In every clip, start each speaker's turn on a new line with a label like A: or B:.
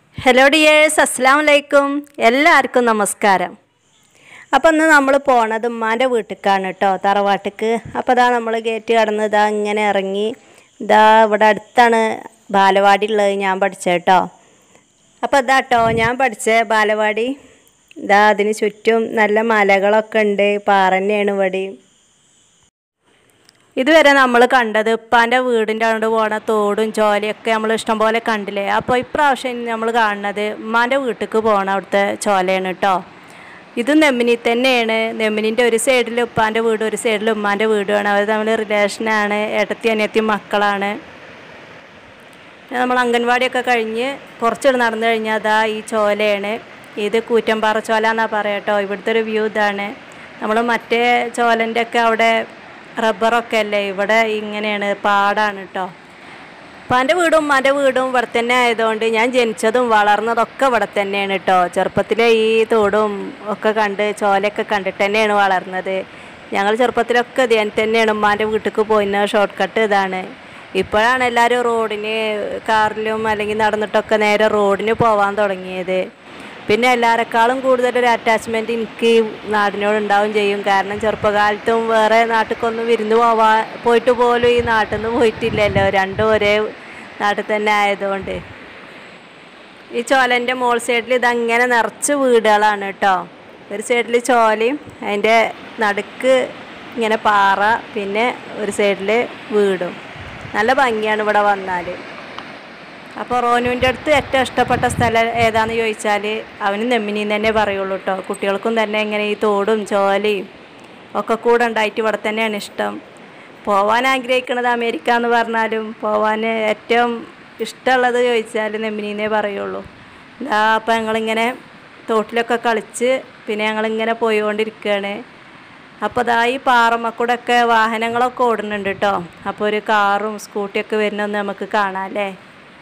A: Hello dears അസ്സാം വലൈക്കും എല്ലാവർക്കും നമസ്കാരം അപ്പോൾ ഇന്ന് നമ്മൾ പോണത് ഉമ്മാൻ്റെ വീട്ടിലേക്കാണ് കേട്ടോ തറവാട്ടിക്ക് അപ്പോൾ ഇതാ നമ്മൾ ഗേറ്റ് കടന്ന് ഇതാ ഇങ്ങനെ ഇറങ്ങി ഇതാ ഇവിടെ അടുത്താണ് ബാലവാടി ഉള്ളത് ഞാൻ പഠിച്ചത് കേട്ടോ അപ്പോൾ ഇതാ കേട്ടോ ഞാൻ പഠിച്ച ബാലവാടി ഇതാ അതിന് ചുറ്റും നല്ല മലകളൊക്കെ ഉണ്ട് പാറ തന്നെയാണ് ഇവിടെയും ഇതുവരെ നമ്മൾ കണ്ടത് ഉപ്പാൻ്റെ വീടിൻ്റെ അങ്ങോട്ട് പോണ തോടും ചോലയൊക്കെ നമ്മൾ ഇഷ്ടംപോലെ കണ്ടില്ലേ അപ്പോൾ ഇപ്രാവശ്യം നമ്മൾ കാണുന്നത് ഉമ്മാൻ്റെ വീട്ടിലേക്ക് പോണ അവിടുത്തെ ചോലയാണ് കേട്ടോ ഇത് നെമ്മിനി തന്നെയാണ് നെമ്മിനിൻ്റെ ഒരു സൈഡിൽ ഉപ്പാൻ്റെ വീട് ഒരു സൈഡിൽ ഉമ്മാൻ്റെ വീടുമാണ് അവർ തമ്മിൽ റിലേഷനാണ് ഏട്ടത്തി അനിയത്തി മക്കളാണ് പിന്നെ നമ്മൾ അംഗൻവാടിയൊക്കെ കഴിഞ്ഞ് കുറച്ചുകൂടെ നടന്നു കഴിഞ്ഞാൽ അതാ ഈ ചോലയാണ് ഇത് കൂറ്റമ്പാറ ചോല എന്നാണ് പറയാം കേട്ടോ ഇവിടുത്തെ ഒരു വ്യൂ ഇതാണ് നമ്മൾ മറ്റേ ചോലൻ്റെ ഒക്കെ അവിടെ റബ്ബറൊക്കെ അല്ലേ ഇവിടെ ഇങ്ങനെയാണ് പാടാണ് കേട്ടോ ഉപ്പാൻ്റെ വീടും ഉമ്മാൻ്റെ വീടും ഇവിടെ തന്നെ ആയതുകൊണ്ട് ഞാൻ ജനിച്ചതും വളർന്നതൊക്കെ ഇവിടെ തന്നെയാണ് കേട്ടോ ചെറുപ്പത്തിലെ ഈ തോടും ഒക്കെ കണ്ട് ചോലയൊക്കെ കണ്ടിട്ട് തന്നെയാണ് വളർന്നത് ഞങ്ങൾ ചെറുപ്പത്തിലൊക്കെ ധ്യാൻ തന്നെയാണ് ഉമ്മാൻ്റെ വീട്ടിലേക്ക് പോയിരുന്നത് ഷോർട്ട് കട്ട് ഇതാണ് ഇപ്പോഴാണ് എല്ലാവരും റോഡിന് കാറിലും അല്ലെങ്കിൽ നടന്നിട്ടൊക്കെ നേരെ റോഡിന് പോകാൻ തുടങ്ങിയത് പിന്നെ എല്ലാവരെക്കാളും കൂടുതൽ ഒരു അറ്റാച്ച്മെൻറ്റ് എനിക്ക് ഈ നാടിനോട് ഉണ്ടാവും ചെയ്യും കാരണം ചെറുപ്പകാലത്തും വേറെ നാട്ടിലേക്കൊന്നും വിരുന്ന് പോവാ പോയിട്ട് പോലും ഈ നാട്ടിൽ നിന്ന് പോയിട്ടില്ലല്ലോ രണ്ടും ഒരേ നാട്ടിൽ തന്നെ ആയതുകൊണ്ട് ഈ ചോലൻ്റെ മോൾ സൈഡിൽ ഇതങ്ങനെ നിറച്ച് വീടുകളാണ് കേട്ടോ ഒരു സൈഡിൽ ചോലയും അതിൻ്റെ നടുക്ക് ഇങ്ങനെ പാറ പിന്നെ ഒരു സൈഡിൽ വീടും നല്ല ഭംഗിയാണ് ഇവിടെ വന്നാൽ അപ്പോൾ റോനുവിൻ്റെ അടുത്ത് ഏറ്റവും ഇഷ്ടപ്പെട്ട സ്ഥലം ഏതാന്ന് ചോദിച്ചാൽ അവന് നെമ്മിനിന്ന് തന്നെ പറയുള്ളൂ കേട്ടോ കുട്ടികൾക്കും തന്നെ ഇങ്ങനെ ഈ തോടും ചോലയും ഒക്കെ കൂടെ ഉണ്ടായിട്ട് ഇവിടെ തന്നെയാണ് ഇഷ്ടം പോവാൻ ആഗ്രഹിക്കുന്നത് അമേരിക്ക എന്ന് പറഞ്ഞാലും പോവാൻ ഏറ്റവും ഇഷ്ടമുള്ളത് ചോദിച്ചാൽ നെമ്മിനിന്നേ പറയുള്ളൂ ഇതാ അപ്പം ഞങ്ങളിങ്ങനെ തോട്ടിലൊക്കെ കളിച്ച് പിന്നെ ഞങ്ങളിങ്ങനെ പോയിക്കൊണ്ടിരിക്കുകയാണ് അപ്പോൾ ഇതാ ഈ പാറമക്കൂടൊക്കെ വാഹനങ്ങളൊക്കെ ഓടുന്നുണ്ട് കേട്ടോ അപ്പോൾ ഒരു കാറും സ്കൂട്ടിയൊക്കെ വരുന്നൊന്ന് നമുക്ക് കാണാം അല്ലേ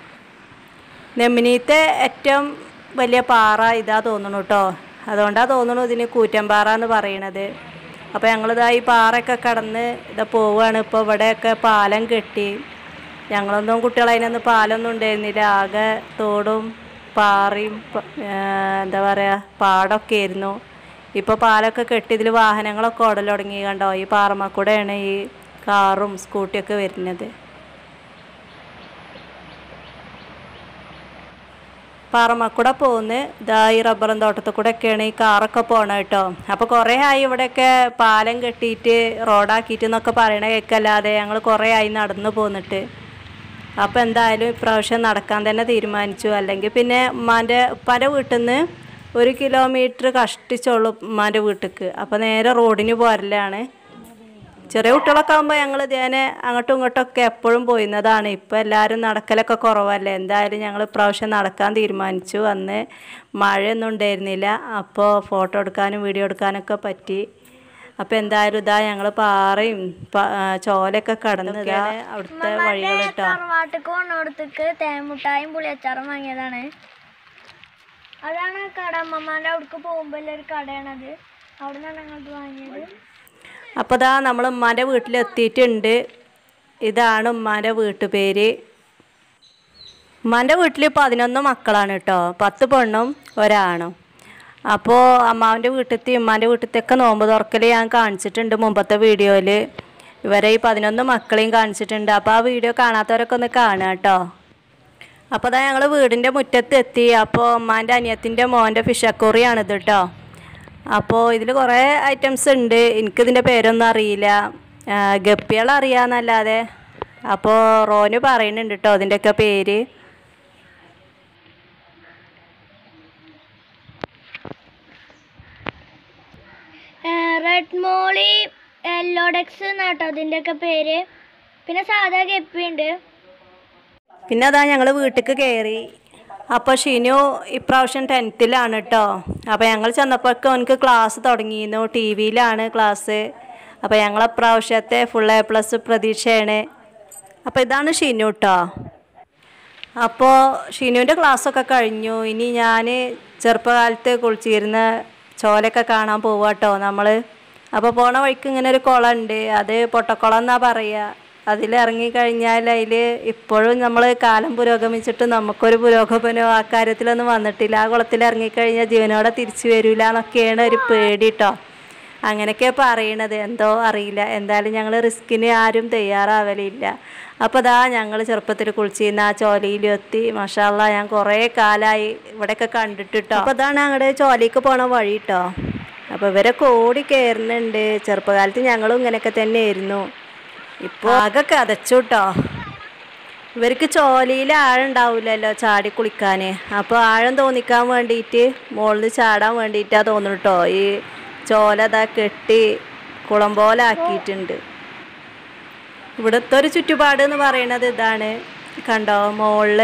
A: നെമ്മിനീത്തെ ഏറ്റവും വലിയ പാറ ഇതാ തോന്നുന്നു കേട്ടോ അതുകൊണ്ടാണ് തോന്നുന്നു ഇതിന് കൂറ്റമ്പാറ എന്ന് പറയണത് അപ്പോൾ ഞങ്ങളിതാ ഈ പാറയൊക്കെ കടന്ന് ഇതാ പോവുകയാണ് ഇപ്പോൾ ഇവിടെയൊക്കെ പാലം കെട്ടി ഞങ്ങളൊന്നും കുട്ടികൾ അതിനൊന്നും പാലൊന്നും ഉണ്ടായിരുന്നില്ല ആകെ തോടും പാറയും പ- ആ, എന്താ പറയുക പാടമൊക്കെ ആയിരുന്നു ഇപ്പോൾ പാലൊക്കെ കെട്ടി ഇതിൽ വാഹനങ്ങളൊക്കെ ഓടൽ തുടങ്ങി കണ്ടോ ഈ പാറമക്കൂടെയാണ് ഈ കാറും സ്കൂട്ടിയൊക്കെ വരുന്നത് പാറമക്കൂടെ പോകുന്ന ഇതാ ഈ റബ്ബറും തോട്ടത്തിൽ കൂടെ ഒക്കെയാണ് ഈ കാറൊക്കെ പോണത് കേട്ടോ അപ്പോൾ കുറേ ആയി ഇവിടെയൊക്കെ പാലം കെട്ടിയിട്ട് റോഡാക്കിയിട്ട് എന്നൊക്കെ പറയണ കേൾക്കല്ലാതെ ഞങ്ങൾ കുറേ ആയി നടന്നു പോന്നിട്ട് അപ്പോൾ എന്തായാലും ഇപ്രാവശ്യം നടക്കാൻ തന്നെ തീരുമാനിച്ചു അല്ലെങ്കിൽ പിന്നെ ഉമ്മാൻ്റെ ഉപ്പാൻ്റെ വീട്ടിൽ നിന്ന് ഒരു കിലോമീറ്റർ കഷ്ടിച്ചോളൂ ഉമ്മാൻ്റെ വീട്ടിലേക്ക് അപ്പോൾ നേരെ റോഡിന് പോരലാണ് ചെറിയ കുട്ടികളൊക്കെ ആകുമ്പോൾ ഞങ്ങൾ ഇതേനെ അങ്ങോട്ടും ഇങ്ങോട്ടൊക്കെ എപ്പോഴും പോയിരുന്നതാണ് ഇപ്പോൾ എല്ലാവരും നടക്കലൊക്കെ കുറവല്ലേ എന്തായാലും ഞങ്ങൾ ഇപ്രാവശ്യം നടക്കാൻ തീരുമാനിച്ചു അന്ന് മഴയൊന്നും ഉണ്ടായിരുന്നില്ല അപ്പോൾ ഫോട്ടോ എടുക്കാനും വീഡിയോ എടുക്കാനൊക്കെ പറ്റി അപ്പോൾ എന്തായാലും ഇതാ ഞങ്ങൾ പാറയും പ- ആ, ചോലയൊക്കെ കടന്ന് ഇതാ അവിടുത്തെ വഴികൾ കേട്ടോ
B: തറവാട്ടിക്ക് കൊണ്ടോടത്തേക്ക് തേമുട്ടായും പുളിയച്ചാറും വാങ്ങിയതാണ് അതാണ് കട അമ്മമാരുടെ അവിടേക്ക് പോകുമ്പോൾ ഒരു കടയാണത് അവിടെ നിന്നാണ് ഞങ്ങൾക്ക് വാങ്ങിയത്
A: അപ്പോൾ ഇതാ നമ്മൾ ഉമ്മാൻ്റെ വീട്ടിലെത്തിയിട്ടുണ്ട് ഇതാണ് ഉമ്മാൻ്റെ വീട്ടുപേര് ഉമ്മാൻ്റെ വീട്ടിൽ പതിനൊന്ന് മക്കളാണ് കേട്ടോ പത്ത് പെണ്ണും ഒരാണും അപ്പോൾ അമ്മാവിൻ്റെ വീട്ടിലത്തെ ഉമ്മാൻ്റെ വീട്ടിലത്തെയൊക്കെ നോമ്പ് തുറക്കൽ ഞാൻ കാണിച്ചിട്ടുണ്ട് മുമ്പത്തെ വീഡിയോയിൽ ഇവരെ ഈ പതിനൊന്ന് മക്കളെയും കാണിച്ചിട്ടുണ്ട് അപ്പോൾ ആ വീഡിയോ കാണാത്തവരൊക്കെ ഒന്ന് കാണുക കേട്ടോ അപ്പോൾ അതാ ഞങ്ങൾ വീടിൻ്റെ മുറ്റത്ത് എത്തി അപ്പോൾ ഉമ്മാൻ്റെ അനിയത്തിൻ്റെ മോൻ്റെ ഫിഷക്കോറിയാണിത് കേട്ടോ അപ്പോൾ ഇതിൽ കുറേ ഐറ്റംസ് ഉണ്ട് എനിക്കിതിൻ്റെ പേരൊന്നും അറിയില്ല ഗപ്പികൾ അറിയാമെന്നല്ലാതെ അപ്പോൾ റോന് പറയുന്നുണ്ട് കേട്ടോ അതിൻ്റെയൊക്കെ പേര്
B: റെഡ് മോളി എല്ലോഡെക്സ് എന്നാട്ടോ അതിൻ്റെ ഒക്കെ പേര് പിന്നെ സാധാ ഗപ്പി ഉണ്ട്
A: പിന്നെ അതാ ഞങ്ങൾ വീട്ടിലേക്ക് കയറി അപ്പോൾ ഷിനു ഇപ്രാവശ്യം ടെൻത്തിലാണ് കേട്ടോ അപ്പോൾ ഞങ്ങൾ ചെന്നപ്പോഴൊക്കെ അവനക്ക് ക്ലാസ് തുടങ്ങിയിരുന്നു ടി വിയിലാണ് ക്ലാസ് അപ്പോൾ ഞങ്ങൾ ഇപ്രാവശ്യത്തെ ഫുൾ എ പ്ലസ് പ്രതീക്ഷയാണ് അപ്പോൾ ഇതാണ് ഷിനു കേട്ടോ അപ്പോൾ ഷിനുവിൻ്റെ ക്ലാസ്സൊക്കെ കഴിഞ്ഞു ഇനി ഞാൻ ചെറുപ്പകാലത്ത് കുളിച്ചിരുന്ന ചോലൊക്കെ കാണാൻ പോവാ കേട്ടോ നമ്മൾ അപ്പോൾ പോണ വഴിക്ക് ഇങ്ങനെ ഒരു കുളം ഉണ്ട് അത് പൊട്ടക്കുളം എന്നാ പറയുക അതിലിറങ്ങിക്കഴിഞ്ഞാൽ അതിൽ ഇപ്പോഴും നമ്മൾ കാലം പുരോഗമിച്ചിട്ട് നമുക്കൊരു പുരോഗമനോ ആ കാര്യത്തിലൊന്നും വന്നിട്ടില്ല ആ കുളത്തിൽ ഇറങ്ങിക്കഴിഞ്ഞാൽ ജീവനോടെ തിരിച്ചു വരില്ല എന്നൊക്കെയാണ് ഒരു പേടി കേട്ടോ അങ്ങനെയൊക്കെ പറയണത് എന്തോ അറിയില്ല എന്തായാലും ഞങ്ങൾ റിസ്കിന് ആരും തയ്യാറാവലില്ല അപ്പോൾ ദാ ഞങ്ങൾ ചെറുപ്പത്തിൽ കുളിച്ചിരുന്ന ആ ചോലയിലും എത്തി മഷാല്ല ഞാൻ കുറേ കാലമായി ഇവിടെയൊക്കെ കണ്ടിട്ടിട്ടോ അപ്പോൾ അതാണ് ഞങ്ങളുടെ ചോലയ്ക്ക് പോണ വഴി കേട്ടോ അപ്പോൾ ഇവരൊക്കെ ഓടി കയറുന്നുണ്ട് ചെറുപ്പകാലത്ത് ഞങ്ങളും ഇങ്ങനെയൊക്കെ തന്നെയായിരുന്നു ഇപ്പോൾ ആകെ കതച്ചു കേട്ടോ ഇവർക്ക് ചോലയിൽ ആഴം ഉണ്ടാവില്ലല്ലോ ചാടി കുളിക്കാൻ അപ്പോൾ ആഴം തോന്നിക്കാൻ വേണ്ടിയിട്ട് മുകളിൽ ചാടാൻ വേണ്ടിയിട്ടാണ് തോന്നുന്നു കേട്ടോ ഈ ചോല ഇതാ കെട്ടി കുളം പോലെ ആക്കിയിട്ടുണ്ട് ഇവിടുത്തെ ഒരു ചുറ്റുപാട് എന്ന് പറയുന്നത് ഇതാണ് കണ്ടോ മുകളിൽ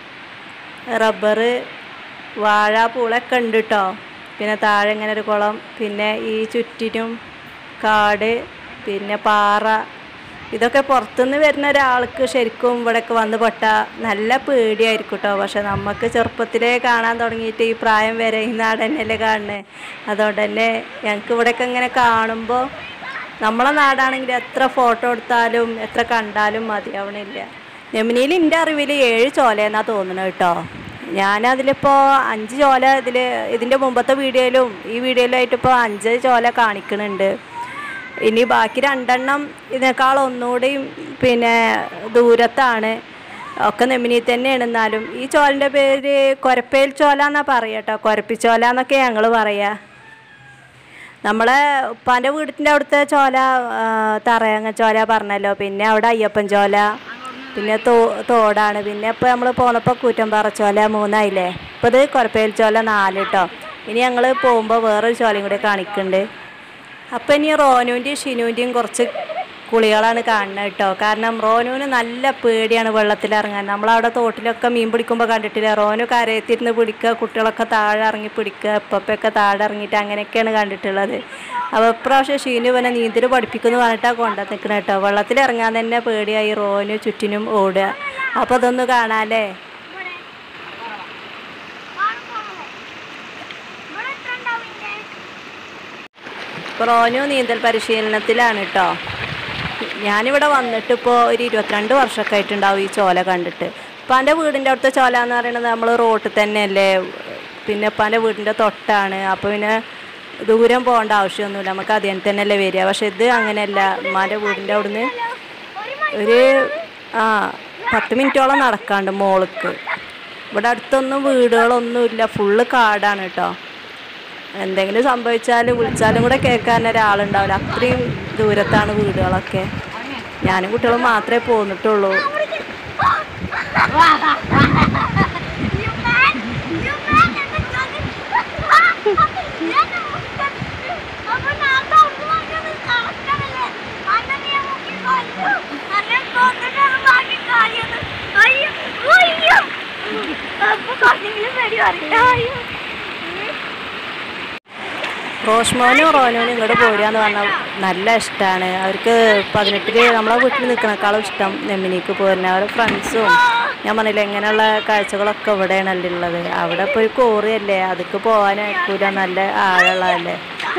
A: റബ്ബർ വാഴ പൂളൊക്കെ ഉണ്ട് കേട്ടോ പിന്നെ താഴെ ഇങ്ങനെ ഒരു കുളം പിന്നെ ഈ ചുറ്റിനും കാട് പിന്നെ പാറ ഇതൊക്കെ പുറത്തുനിന്ന് വരുന്ന ഒരാൾക്ക് ശരിക്കും ഇവിടെയൊക്കെ വന്ന് പെട്ട നല്ല പേടിയായിരിക്കും കേട്ടോ പക്ഷെ നമുക്ക് ചെറുപ്പത്തിലേ കാണാൻ തുടങ്ങിയിട്ട് ഈ പ്രായം വരെ ഈ നാട് തന്നെയല്ലേ കാണുന്നത് അതുകൊണ്ട് തന്നെ ഞങ്ങൾക്ക് ഇവിടെയൊക്കെ ഇങ്ങനെ കാണുമ്പോൾ നമ്മളെ നാടാണെങ്കിൽ എത്ര ഫോട്ടോ എടുത്താലും എത്ര കണ്ടാലും മതിയാവണില്ല യമുനയിൽ എൻ്റെ അറിവിൽ ഏഴ് ചോലയെന്നാണ് തോന്നുന്നത് കേട്ടോ ഞാനതിലിപ്പോൾ അഞ്ച് ചോല ഇതിൽ ഇതിൻ്റെ മുമ്പത്തെ വീഡിയോയിലും ഈ വീഡിയോയിലായിട്ട് ഇപ്പോൾ അഞ്ച് ചോല കാണിക്കുന്നുണ്ട് ഇനി ബാക്കി രണ്ടെണ്ണം ഇതിനേക്കാൾ ഒന്നുകൂടിയും പിന്നെ ദൂരത്താണ് ഒക്കെ നെമിനി തന്നെയാണ് എന്നാലും ഈ ചോലിൻ്റെ പേര് കൊരപ്പേൽ ചോല എന്നാണ് പറയുക കേട്ടോ കൊരപ്പിച്ചോല എന്നൊക്കെ ഞങ്ങൾ പറയുക നമ്മളെ ഉപ്പാൻ്റെ വീടിൻ്റെ അവിടുത്തെ ചോല ആ, തറയങ്ങ ചോല പറഞ്ഞല്ലോ പിന്നെ അവിടെ അയ്യപ്പൻ ചോല പിന്നെ തോ തോടാണ് പിന്നെ ഇപ്പോൾ നമ്മൾ പോന്നപ്പോൾ കൂറ്റമ്പാറ ചോല മൂന്നായില്ലേ ഇപ്പോൾ ഇത് കൊരപ്പേൽ ചോല നാല് കേട്ടോ ഇനി ഞങ്ങൾ പോകുമ്പോൾ വേറൊരു ചോലയും കൂടി കാണിക്കുന്നുണ്ട് അപ്പം ഇനി റോനുവിൻ്റെയും ഷിനുവിൻ്റെയും കുറച്ച് കുളികളാണ് കാണുന്നത് കേട്ടോ കാരണം റോനുവിന് നല്ല പേടിയാണ് വെള്ളത്തിലിറങ്ങാൻ നമ്മളവിടെ തോട്ടിലൊക്കെ മീൻ പിടിക്കുമ്പോൾ കണ്ടിട്ടില്ല റോനു കരയത്തിരുന്ന് പിടിക്കുക കുട്ടികളൊക്കെ താഴെ ഇറങ്ങി പിടിക്കുക ഇപ്പൊക്കെ താഴെ ഇറങ്ങിയിട്ട് അങ്ങനെയൊക്കെയാണ് കണ്ടിട്ടുള്ളത് അപ്പോൾ ഇപ്രാവശ്യം ഷീനു ഇവനെ നീന്തൽ പഠിപ്പിക്കുമെന്ന് പറഞ്ഞിട്ടാണ് കൊണ്ടു നിൽക്കുന്നത് കേട്ടോ വെള്ളത്തിലിറങ്ങാൻ തന്നെ പേടിയായി റോനു ചുറ്റിനും ഓടുക അപ്പോൾ അതൊന്ന് കാണാല്ലേ
B: ഇവിടെ എത്ര ഉണ്ടാവില്ലേ
A: ഇപ്പോൾ റോനു നീന്തൽ പരിശീലനത്തിലാണ് കേട്ടോ ഞാനിവിടെ വന്നിട്ട് ഇപ്പോൾ ഒരു ഇരുപത്തിരണ്ട് വർഷമൊക്കെ ആയിട്ടുണ്ടാവും ഈ ചോല കണ്ടിട്ട് ഉപ്പാൻ്റെ വീടിൻ്റെ അവിടുത്തെ ചോല എന്ന് പറയുന്നത് നമ്മൾ റോട്ടിൽ തന്നെയല്ലേ പിന്നെ ഉപ്പാൻ്റെ വീടിൻ്റെ തൊട്ടാണ് അപ്പോൾ പിന്നെ ദൂരം പോകേണ്ട ആവശ്യമൊന്നുമില്ല നമുക്ക് അതിന് തന്നെയല്ലേ വരിക പക്ഷെ ഇത് അങ്ങനെയല്ല ഉമ്മാൻ്റെ വീടിൻ്റെ അവിടുന്ന് ഒരു ആ പത്ത് മിനിറ്റോളം നടക്കാണ്ട് മോൾക്ക് ഇവിടെ അടുത്തൊന്നും വീടുകളൊന്നുമില്ല ഫുള്ള് കാടാണ് കേട്ടോ എന്തെങ്കിലും സംഭവിച്ചാൽ വിളിച്ചാലും കൂടെ കേൾക്കാൻ ഒരാളുണ്ടാവില്ല അത്രയും ദൂരത്താണ് വീടുകളൊക്കെ ഞാനും കുട്ടികളും മാത്രമേ പോന്നിട്ടുള്ളൂ
B: You man! You man! എന്റെ ചോദ്യം. ഞാൻ അപ്പൊ ഞാൻ തുറന്നു നോക്കിയത് കറക്റ്റാണല്ലേ? അന്ന് നീ മുക്കി കൊന്നു. അന്നെ കൊന്നിട്ടാണ് ബാക്കി കാര്യം. അയ്യോ, അയ്യോ. അപ്പൊ കുറച്ചെങ്കിലും പേടി വരില്ല. അയ്യോ.
A: റോഷ്മോനും റോനോനും ഇങ്ങോട്ട് പോരുകയെന്ന് പറഞ്ഞാൽ നല്ല ഇഷ്ടമാണ് അവർക്ക് പതിനെട്ടില് നമ്മളെ വീട്ടിൽ നിൽക്കണേക്കാളും ഇഷ്ടം നെമ്മിനിക്ക് പോരുന്ന അവരുടെ ഫ്രണ്ട്സും ഞാൻ പറഞ്ഞില്ല ഇങ്ങനെയുള്ള കാഴ്ചകളൊക്കെ ഇവിടെയാണല്ലോ ഉള്ളത് അവിടെ ഇപ്പോൾ ഒരു കോറിയല്ലേ അതൊക്കെ പോകാനായിരിക്കൂല നല്ല ആഴമുള്ളതല്ലേ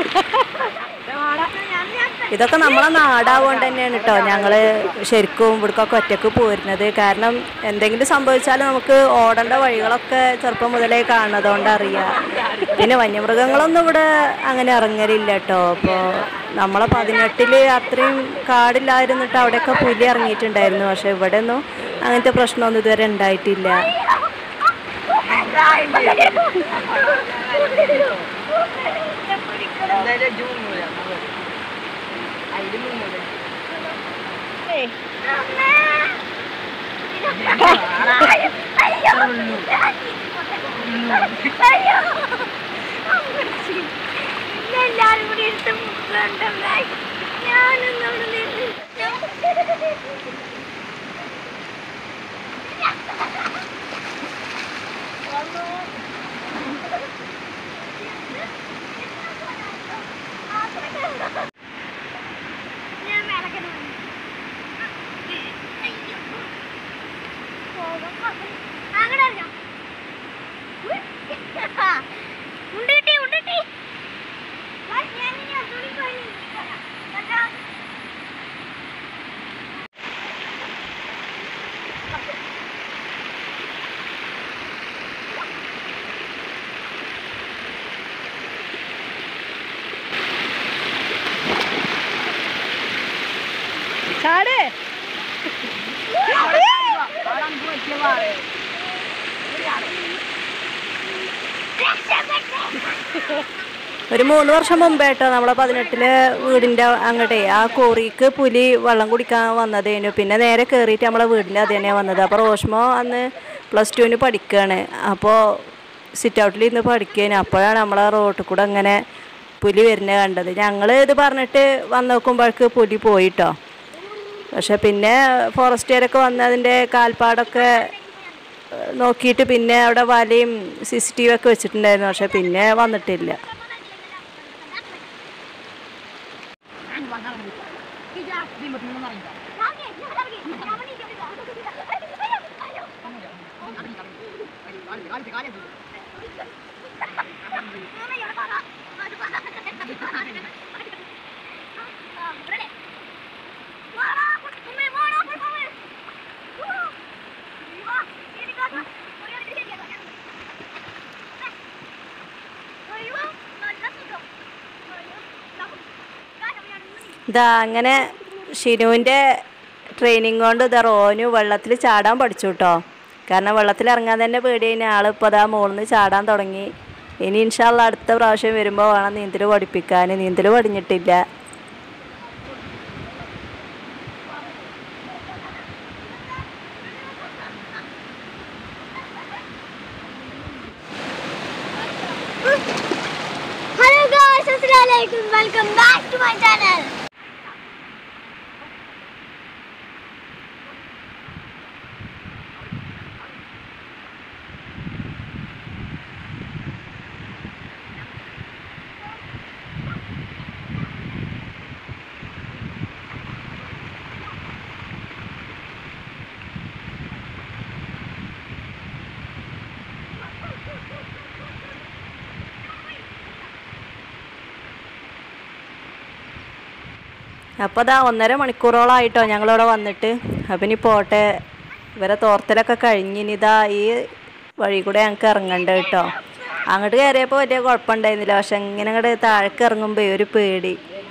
A: ഇതൊക്കെ നമ്മളെ നാടാവുകൊണ്ട് തന്നെയാണ് കേട്ടോ ഞങ്ങൾ ശരിക്കും ഇവിടേക്കൊക്കെ ഒറ്റക്ക് പോരുന്നത് കാരണം എന്തെങ്കിലും സംഭവിച്ചാൽ നമുക്ക് ഓടേണ്ട വഴികളൊക്കെ ചെറുപ്പം മുതലേ കാണുന്നതുകൊണ്ട് അറിയാം പിന്നെ വന്യമൃഗങ്ങളൊന്നും ഇവിടെ അങ്ങനെ ഇറങ്ങലില്ല കേട്ടോ അപ്പോൾ നമ്മളെ പതിനെട്ടില് അത്രയും കാടില്ലായിരുന്നിട്ട് അവിടെയൊക്കെ പുലി ഇറങ്ങിയിട്ടുണ്ടായിരുന്നു പക്ഷെ ഇവിടെ ഒന്നും അങ്ങനത്തെ പ്രശ്നമൊന്നും ഇതുവരെ ഉണ്ടായിട്ടില്ല
B: എല്ലാരും കൂടി എടുത്ത് മുക്കണ്ടേ ഞാനൊന്നോട് നിന്ന് ഞാൻ മേലക്കന് വന്നു അങ്ങോട്ട് അറിയാം ഉണ്ടിട്ടി ഉണ്ടിട്ടി ഞാൻ ഇനി അതുകൂടി പോയി
A: ഒരു മൂന്ന് വർഷം മുമ്പേ കേട്ടോ നമ്മളെ പതിനെട്ടില് വീടിൻ്റെ അങ്ങോട്ടേ ആ കോറിക്ക് പുലി വെള്ളം കുടിക്കാൻ വന്നതേനു പിന്നെ നേരെ കയറിയിട്ട് നമ്മളെ വീടിൻ്റെ അത് തന്നെയാണ് വന്നത് അപ്പോൾ റോഷ്മോ അന്ന് പ്ലസ് ടുവിന് പഠിക്കുകയാണ് അപ്പോൾ സിറ്റ് ഔട്ടിൽ ഇരുന്ന് പഠിക്കുകയാണ് അപ്പോഴാണ് നമ്മളെ റോട്ടിൽ കൂടെ അങ്ങനെ പുലി വരുന്നത് കണ്ടത് ഞങ്ങൾ ഇത് പറഞ്ഞിട്ട് വന്ന് നോക്കുമ്പോഴേക്ക് പുലി പോയിട്ടോ പക്ഷെ പിന്നെ ഫോറസ്റ്റുകാരൊക്കെ വന്ന് അതിൻ്റെ കാൽപ്പാടൊക്കെ ഏഹ്, നോക്കിയിട്ട് പിന്നെ അവിടെ വലയും സി സി ടി വി ഒക്കെ വെച്ചിട്ടുണ്ടായിരുന്നു പക്ഷെ പിന്നെ വന്നിട്ടില്ല ഇതാ അങ്ങനെ ഷിനുവിൻ്റെ ട്രെയിനിങ് കൊണ്ട് ഇതാ റോനു വെള്ളത്തിൽ ചാടാൻ പഠിച്ചു കേട്ടോ കാരണം വെള്ളത്തിൽ ഇറങ്ങാൻ തന്നെ പേടിയതിന് ആളിപ്പോൾ അതാ മുകളിൽ നിന്ന് ചാടാൻ തുടങ്ങി ഇനി ഇൻഷാല്ല അടുത്ത പ്രാവശ്യം വരുമ്പോൾ വേണം നീന്തൽ പഠിപ്പിക്കാൻ നീന്തൽ പഠിഞ്ഞിട്ടില്ല
B: ഹലോ ഗായ്സ് അസ്സലാമു അലൈക്കും welcome back to my channel
A: അപ്പോൾ അതാ ഒന്നര മണിക്കൂറോളമായിട്ടോ ഞങ്ങളിവിടെ വന്നിട്ട് അപ്പം ഇനി പോട്ടെ ഇവരെ തോർത്തലൊക്കെ കഴിഞ്ഞ് ഇനി ഇതാ ഈ വഴി കൂടെ ഞങ്ങൾക്ക് ഇറങ്ങണ്ട കേട്ടോ അങ്ങോട്ട് കയറിയപ്പോൾ വലിയ കുഴപ്പമുണ്ടായിരുന്നില്ല പക്ഷെ ഇങ്ങനെ അങ്ങോട്ട് താഴേക്ക് ഇറങ്ങുമ്പോൾ ഒരു പേടി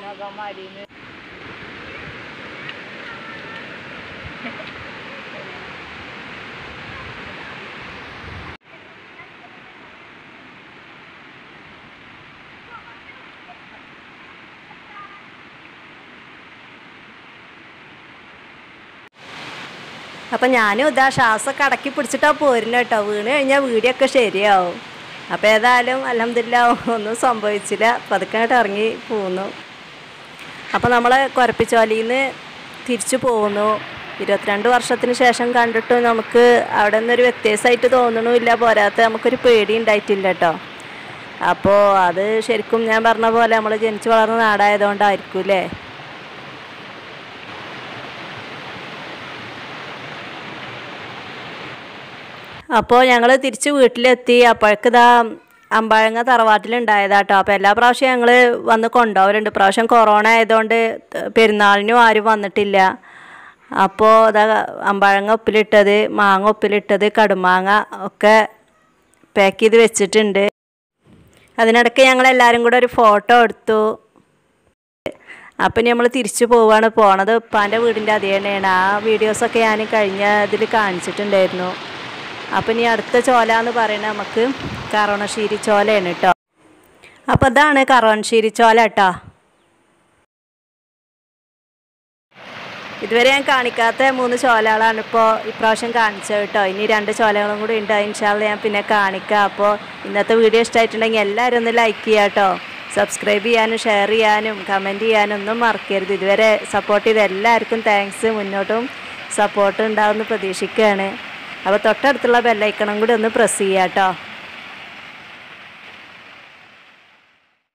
A: അപ്പം ഞാനും ഇതാ ശ്വാസമൊക്കെ അടക്കി പിടിച്ചിട്ടാ പോരുന്ന കേട്ടോ വീണ് കഴിഞ്ഞാൽ വീടിയൊക്കെ ശരിയാവും അപ്പോൾ ഏതായാലും അലഹമില്ല ഒന്നും സംഭവിച്ചില്ല പതുക്കെ അങ്ങോട്ട് ഇറങ്ങി പോന്നു അപ്പോൾ നമ്മൾ കുരപ്പിച്ചോലിയിൽ നിന്ന് തിരിച്ചു പോന്നു ഇരുപത്തിരണ്ട് വർഷത്തിന് ശേഷം കണ്ടിട്ട് നമുക്ക് അവിടെ നിന്നൊരു വ്യത്യാസമായിട്ട് തോന്നണമില്ല പോരാത്ത നമുക്കൊരു പേടി ഉണ്ടായിട്ടില്ല കേട്ടോ അപ്പോൾ അത് ശരിക്കും ഞാൻ പറഞ്ഞ പോലെ നമ്മൾ ജനിച്ചു വളർന്ന നാടായതുകൊണ്ടായിരിക്കും അല്ലേ അപ്പോൾ ഞങ്ങൾ തിരിച്ച് വീട്ടിലെത്തി അപ്പോഴേക്കിതാ അമ്പാഴങ്ങ തറവാട്ടിലുണ്ടായതാട്ടോ അപ്പോൾ എല്ലാ പ്രാവശ്യവും ഞങ്ങൾ വന്ന് കൊണ്ടുപോകലുണ്ട് പ്രാവശ്യം കൊറോണ ആയതുകൊണ്ട് പെരുന്നാളിനും ആരും വന്നിട്ടില്ല അപ്പോൾ ഇതാ അമ്പാഴങ്ങ ഉപ്പിലിട്ടത് മാങ്ങ ഉപ്പിലിട്ടത് കടുമാങ്ങ ഒക്കെ പാക്ക് ചെയ്ത് വെച്ചിട്ടുണ്ട് അതിനിടയ്ക്ക് ഞങ്ങൾ എല്ലാവരും കൂടെ ഒരു ഫോട്ടോ എടുത്തു അപ്പം നമ്മൾ തിരിച്ചു പോവാണ് പോണത് ഉപ്പാൻ്റെ വീടിൻ്റെ അതേ തന്നെയാണ് ആ വീഡിയോസൊക്കെ ഞാൻ കഴിഞ്ഞ ഇതിൽ കാണിച്ചിട്ടുണ്ടായിരുന്നു അപ്പം ഇനി അടുത്ത ചോല എന്ന് പറയുന്നത് നമുക്ക് കറോണശ്ശേരി ചോലയാണ് കേട്ടോ അപ്പോൾ ഇതാണ് കറോണശ്ശേരി ചോല കേട്ടോ ഇതുവരെ ഞാൻ കാണിക്കാത്ത മൂന്ന് ചോലകളാണ് ഇപ്പോൾ ഇപ്രാവശ്യം കാണിച്ചത് കേട്ടോ ഇനി രണ്ട് ചോലകളും കൂടി ഉണ്ട് ഇൻഷാല്ല ഞാൻ പിന്നെ കാണിക്കാം അപ്പോൾ ഇന്നത്തെ വീഡിയോ ഇഷ്ടമായിട്ടുണ്ടെങ്കിൽ എല്ലാവരും ഒന്ന് ലൈക്ക് ചെയ്യുക കേട്ടോ സബ്സ്ക്രൈബ് ചെയ്യാനും ഷെയർ ചെയ്യാനും കമൻറ്റ് ചെയ്യാനും ഒന്നും മറക്കരുത് ഇതുവരെ സപ്പോർട്ട് ചെയ്ത എല്ലാവർക്കും താങ്ക്സ് മുന്നോട്ടും സപ്പോർട്ട് ഉണ്ടാവുമെന്ന് പ്രതീക്ഷിക്കുകയാണ് അപ്പോൾ തൊട്ടടുത്തുള്ള ബെല്ലൈക്കണം കൂടി ഒന്ന് പ്രസ് ചെയ്യാം കേട്ടോ